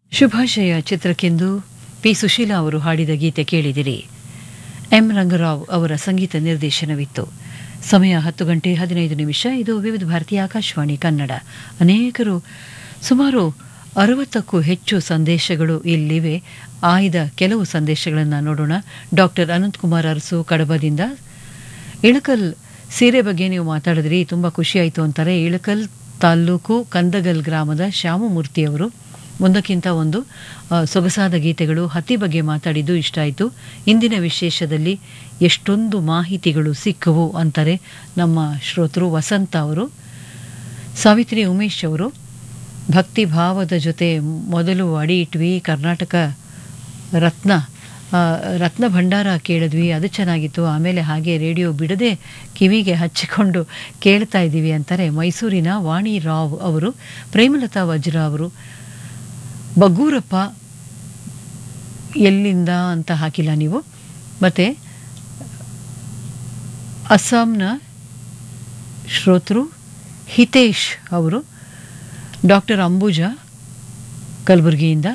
ಶುಭಾಶಯ ಚಿತ್ರಕ್ಕೆಂದು ಪಿ ಸುಶೀಲಾ ಅವರು ಹಾಡಿದ ಗೀತೆ ಕೇಳಿದಿರಿ ಎಂ ರಂಗರಾವ್ ಅವರ ಸಂಗೀತ ನಿರ್ದೇಶನವಿತ್ತು ಸಮಯ ಹತ್ತು ಗಂಟೆ ಹದಿನೈದು ನಿಮಿಷ ಇದು ವಿವಿಧ ಭಾರತೀಯ ಆಕಾಶವಾಣಿ ಕನ್ನಡ ಅನೇಕರು ಸುಮಾರು ಅರವತ್ತಕ್ಕೂ ಹೆಚ್ಚು ಸಂದೇಶಗಳು ಇಲ್ಲಿವೆ ಆಯ್ದ ಕೆಲವು ಸಂದೇಶಗಳನ್ನು ನೋಡೋಣ ಡಾಕ್ಟರ್ ಅನಂತಕುಮಾರ್ ಅರಸು ಕಡಬದಿಂದ ಇಳಕಲ್ ಸೀರೆ ಬಗ್ಗೆ ನೀವು ಮಾತಾಡಿದ್ರಿ ತುಂಬ ಖುಷಿಯಾಯಿತು ಅಂತಾರೆ ಇಳಕಲ್ ತಾಲ್ಲೂಕು ಕಂದಗಲ್ ಗ್ರಾಮದ ಶ್ಯಾಮಮೂರ್ತಿಯವರು ಒಂದಕ್ಕಿಂತ ಒಂದು ಆ, ಸೊಗಸಾದ ಗೀತೆಗಳು ಹತ್ತಿ ಬಗ್ಗೆ ಮಾತಾಡಿದ್ದು ಇಷ್ಟ ಆಯಿತು ಇಂದಿನ ವಿಶೇಷದಲ್ಲಿ ಎಷ್ಟೊಂದು ಮಾಹಿತಿಗಳು ಸಿಕ್ಕವು ಅಂತಾರೆ ನಮ್ಮ ಶ್ರೋತೃ ವಸಂತ ಅವರು ಸಾವಿತ್ರಿ ಉಮೇಶ್ ಅವರು ಭಕ್ತಿ ಭಾವದ ಜೊತೆ ಮೊದಲು ಅಡಿ ಇಟ್ವಿ ಕರ್ನಾಟಕ ರತ್ನ ಆ, ರತ್ನ ಭಂಡಾರ ಕೇಳಿದ್ವಿ ಅದು ಚೆನ್ನಾಗಿತ್ತು ಆಮೇಲೆ ಹಾಗೆ ರೇಡಿಯೋ ಬಿಡದೆ ಕಿವಿಗೆ ಹಚ್ಚಿಕೊಂಡು ಕೇಳ್ತಾ ಇದ್ದೀವಿ ಅಂತಾರೆ ಮೈಸೂರಿನ ವಾಣಿ ರಾವ್ ಅವರು ಪ್ರೇಮಲತಾ ವಜ್ರ ಅವರು ಬಗ್ಗೂರಪ್ಪ ಎಲ್ಲಿಂದ ಅಂತ ಹಾಕಿಲ್ಲ ನೀವು ಮತ್ತು ಅಸ್ಸಾಂನ ಶ್ರೋತೃ ಹಿತೇಶ್ ಅವರು ಡಾಕ್ಟರ್ ಅಂಬುಜಾ ಕಲಬುರಗಿಯಿಂದ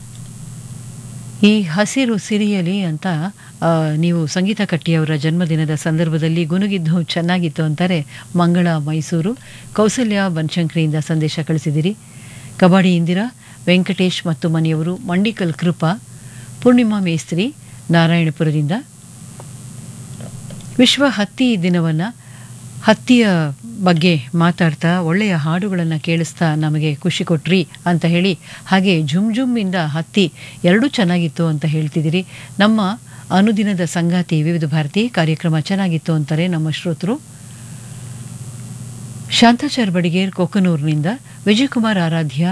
ಈ ಹಸಿರು ಸಿರಿಯಲಿ ಅಂತ ಆ, ನೀವು ಸಂಗೀತ ಕಟ್ಟಿಯವರ ಜನ್ಮದಿನದ ಸಂದರ್ಭದಲ್ಲಿ ಗುನುಗಿದ್ದು ಚೆನ್ನಾಗಿತ್ತು ಅಂತಾರೆ ಮಂಗಳ ಮೈಸೂರು ಕೌಸಲ್ಯ ಬನಶಂಕರಿಯಿಂದ ಸಂದೇಶ ಕಳಿಸಿದಿರಿ ಕಬಡ್ಡಿ ಇಂದಿರಾ ವೆಂಕಟೇಶ್ ಮತ್ತು ಮನೆಯವರು ಮಂಡಿಕಲ್ ಕೃಪಾ ಪೂರ್ಣಿಮಾ ಮೇಸ್ತ್ರಿ ನಾರಾಯಣಪುರದಿಂದ ವಿಶ್ವ ಹತ್ತಿ ದಿನವನ್ನು ಹತ್ತಿಯ ಬಗ್ಗೆ ಮಾತಾಡ್ತಾ ಒಳ್ಳೆಯ ಹಾಡುಗಳನ್ನು ಕೇಳಿಸ್ತಾ ನಮಗೆ ಖುಷಿ ಕೊಟ್ರಿ ಅಂತ ಹೇಳಿ ಹಾಗೆ ಝುಮ್ ಝುಮ್ಮಿಂದ ಹತ್ತಿ ಎರಡೂ ಚೆನ್ನಾಗಿತ್ತು ಅಂತ ಹೇಳ್ತಿದ್ದೀರಿ ನಮ್ಮ ಅನುದಿನದ ಸಂಗಾತಿ ವಿವಿಧ ಭಾರತಿ ಕಾರ್ಯಕ್ರಮ ಚೆನ್ನಾಗಿತ್ತು ಅಂತಾರೆ ನಮ್ಮ ಶ್ರೋತೃ ಶಾಂತಾಚಾರ್ ಬಡಿಗೇರ್ ಕೊಕ್ಕನೂರಿನಿಂದ ವಿಜಯಕುಮಾರ್ ಆರಾಧ್ಯ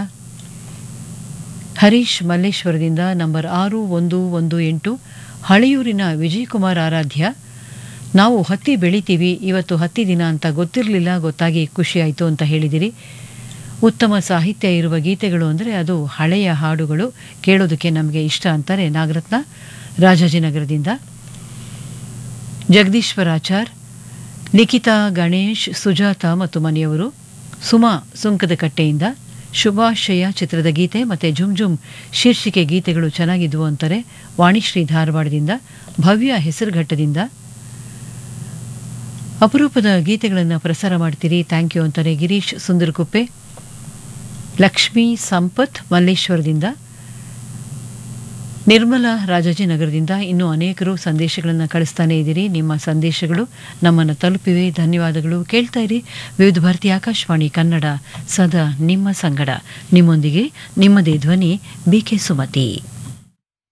ಹರೀಶ್ ಮಲ್ಲೇಶ್ವರದಿಂದ ನಂಬರ್ ಆರು ಒಂದು ಒಂದು ಎಂಟು ಹಳೆಯೂರಿನ ವಿಜಯಕುಮಾರ್ ಆರಾಧ್ಯ ನಾವು ಹತ್ತಿ ಬೆಳಿತೀವಿ ಇವತ್ತು ಹತ್ತಿ ದಿನ ಅಂತ ಗೊತ್ತಿರಲಿಲ್ಲ ಗೊತ್ತಾಗಿ ಖುಷಿಯಾಯಿತು ಅಂತ ಹೇಳಿದಿರಿ ಉತ್ತಮ ಸಾಹಿತ್ಯ ಇರುವ ಗೀತೆಗಳು ಅಂದರೆ ಅದು ಹಳೆಯ ಹಾಡುಗಳು ಕೇಳೋದಕ್ಕೆ ನಮಗೆ ಇಷ್ಟ ಅಂತಾರೆ ನಾಗರತ್ನ ರಾಜಾಜಿನಗರದಿಂದ ಜಗದೀಶ್ವರಾಚಾರ್ ಲಿಖಿತಾ ಗಣೇಶ್ ಸುಜಾತ ಮತ್ತು ಮನೆಯವರು ಸುಮಾ ಸುಂಕದ ಕಟ್ಟೆಯಿಂದ ಶುಭಾಶಯ ಚಿತ್ರದ ಗೀತೆ ಮತ್ತು ಝುಮ್ ಝುಮ್ ಶೀರ್ಷಿಕೆ ಗೀತೆಗಳು ಚೆನ್ನಾಗಿದ್ವು ಅಂತಾರೆ ವಾಣಿಶ್ರೀ ಧಾರವಾಡದಿಂದ ಭವ್ಯ ಹೆಸರುಘಟ್ಟದಿಂದ ಅಪರೂಪದ ಗೀತೆಗಳನ್ನು ಪ್ರಸಾರ ಮಾಡ್ತೀರಿ ಥ್ಯಾಂಕ್ ಯು ಅಂತಾರೆ ಗಿರೀಶ್ ಸುಂದರಕುಪ್ಪೆ ಲಕ್ಷ್ಮೀ ಸಂಪತ್ ಮಲ್ಲೇಶ್ವರದಿಂದ ನಿರ್ಮಲಾ ರಾಜಾಜಿನಗರದಿಂದ ಇನ್ನೂ ಅನೇಕರು ಸಂದೇಶಗಳನ್ನು ಕಳಿಸ್ತಾನೆ ಇದ್ದೀರಿ ನಿಮ್ಮ ಸಂದೇಶಗಳು ನಮ್ಮನ್ನು ತಲುಪಿವೆ ಧನ್ಯವಾದಗಳು ಕೇಳ್ತಾ ಇರಿ ವಿವಿಧ ಭಾರತಿ ಆಕಾಶವಾಣಿ ಕನ್ನಡ ಸದಾ ನಿಮ್ಮ ಸಂಗಡ ನಿಮ್ಮೊಂದಿಗೆ ನಿಮ್ಮದೇ ಧ್ವನಿ ಬಿ ಕೆ ಸುಮತಿ